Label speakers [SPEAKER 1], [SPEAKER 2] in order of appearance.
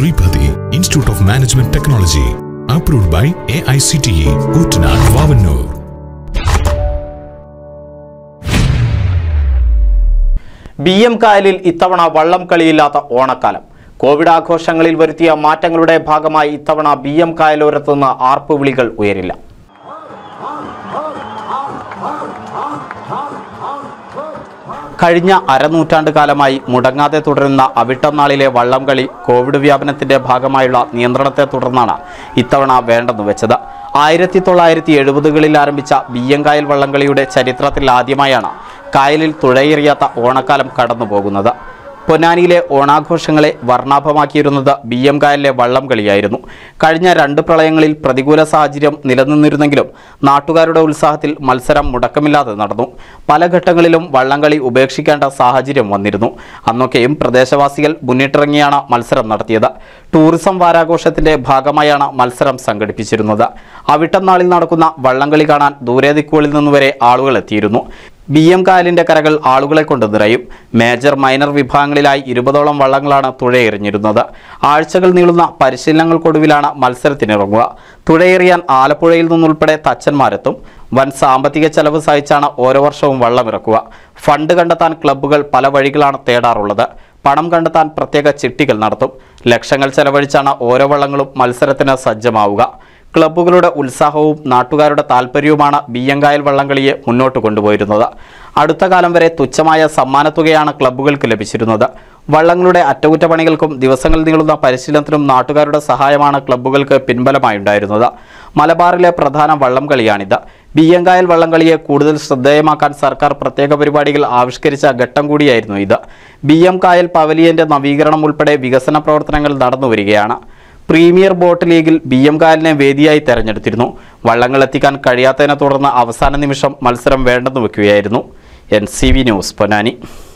[SPEAKER 1] Sripathi institute of management technology approved by A I C T E Koottanad Vavanoor
[SPEAKER 2] B M കായലിൽ ഇത്തവണ വള്ളം കളിയില്ലാത്ത ഓണക്കാലം Covid ആഘോഷങ്ങളിൽ വരുത്തിയ മാറ്റങ്ങളുടെ ഭാഗമായി ഇത്തവണ ബി എം കായലോരത്തുനിന്ന് ആർപ്പ് വിളികൾ ഉയരില്ല കഴിഞ്ഞ അരനൂറ്റാണ്ട് കാലമായി മുടങ്ങാതെ തുടരുന്ന അവിട്ടനാളിലെ വള്ളംകളി കോവിഡ് വ്യാപനത്തിന്റെ ഭാഗമായുള്ള നിയന്ത്രണത്തെ തുടർന്നാണ് ഇത്തവണ വേണ്ടെന്ന് വെച്ചത് ആയിരത്തി തൊള്ളായിരത്തി എഴുപതുകളിൽ ആരംഭിച്ച ബിയ്യങ്കായൽ വള്ളംകളിയുടെ ചരിത്രത്തിൽ ആദ്യമായാണ് കായലിൽ തുഴയെറിയാത്ത ഓണക്കാലം കടന്നു പോകുന്നത് പൊന്നാനിയിലെ ഓണാഘോഷങ്ങളെ വർണ്ണാഭമാക്കിയിരുന്നത് ബി എം കായലിലെ വള്ളം കളിയായിരുന്നു കഴിഞ്ഞ രണ്ട് പ്രളയങ്ങളിൽ പ്രതികൂല സാഹചര്യം നിലനിന്നിരുന്നെങ്കിലും നാട്ടുകാരുടെ ഉത്സാഹത്തിൽ മത്സരം മുടക്കമില്ലാതെ നടന്നു പല ഘട്ടങ്ങളിലും വള്ളംകളി ഉപേക്ഷിക്കേണ്ട സാഹചര്യം വന്നിരുന്നു അന്നൊക്കെയും പ്രദേശവാസികൾ മുന്നിട്ടിറങ്ങിയാണ് മത്സരം നടത്തിയത് ടൂറിസം വാരാഘോഷത്തിന്റെ ഭാഗമായാണ് മത്സരം സംഘടിപ്പിച്ചിരുന്നത് അവിട്ടം നാളിൽ നടക്കുന്ന വള്ളംകളി കാണാൻ ദൂരെ ദിക്കുകളിൽ നിന്നുവരെ ആളുകൾ എത്തിയിരുന്നു ബി എം കായലിന്റെ കരകൾ ആളുകളെ കൊണ്ട് നിറയും മേജർ മൈനർ വിഭാഗങ്ങളിലായി ഇരുപതോളം വള്ളങ്ങളാണ് തുഴയെറിഞ്ഞിരുന്നത് ആഴ്ചകൾ നീളുന്ന പരിശീലനങ്ങൾക്കൊടുവിലാണ് മത്സരത്തിനിറങ്ങുക തുഴയെറിയാൻ ആലപ്പുഴയിൽ നിന്നുൾപ്പെടെ തച്ചന്മാരെത്തും വൻ സാമ്പത്തിക ചെലവ് സഹിച്ചാണ് ഓരോ വർഷവും വള്ളമിറക്കുക ഫണ്ട് കണ്ടെത്താൻ ക്ലബ്ബുകൾ പല വഴികളാണ് തേടാറുള്ളത് പണം കണ്ടെത്താൻ പ്രത്യേക ചിട്ടികൾ നടത്തും ലക്ഷങ്ങൾ ചെലവഴിച്ചാണ് ഓരോ വള്ളങ്ങളും മത്സരത്തിന് സജ്ജമാവുക ക്ലബ്ബുകളുടെ ഉത്സാഹവും നാട്ടുകാരുടെ താല്പര്യവുമാണ് ബിയ്യങ്കായൽ വള്ളംകളിയെ മുന്നോട്ട് കൊണ്ടുപോയിരുന്നത് അടുത്ത കാലം വരെ തുച്ഛമായ സമ്മാനത്തുകയാണ് ക്ലബ്ബുകൾക്ക് ലഭിച്ചിരുന്നത് വള്ളങ്ങളുടെ അറ്റകുറ്റപ്പണികൾക്കും ദിവസങ്ങൾ നീളുന്ന പരിശീലനത്തിനും നാട്ടുകാരുടെ സഹായമാണ് ക്ലബ്ബുകൾക്ക് പിൻബലമായുണ്ടായിരുന്നത് മലബാറിലെ പ്രധാന വള്ളംകളിയാണിത് ബിയ്യങ്കായൽ വള്ളംകളിയെ കൂടുതൽ ശ്രദ്ധേയമാക്കാൻ സർക്കാർ പ്രത്യേക പരിപാടികൾ ആവിഷ്കരിച്ച ഘട്ടം കൂടിയായിരുന്നു ഇത് ബി എം കായൽ പവലിയന്റെ നവീകരണം ഉൾപ്പെടെ വികസന പ്രവർത്തനങ്ങൾ നടന്നുവരികയാണ് പ്രീമിയർ ബോട്ട് ലീഗിൽ ബി എം കായലിനെ വേദിയായി തെരഞ്ഞെടുത്തിരുന്നു വള്ളങ്ങൾ എത്തിക്കാൻ കഴിയാത്തതിനെ തുടർന്ന് അവസാന നിമിഷം മത്സരം വേണ്ടെന്ന് വെക്കുകയായിരുന്നു N C V news Ponnani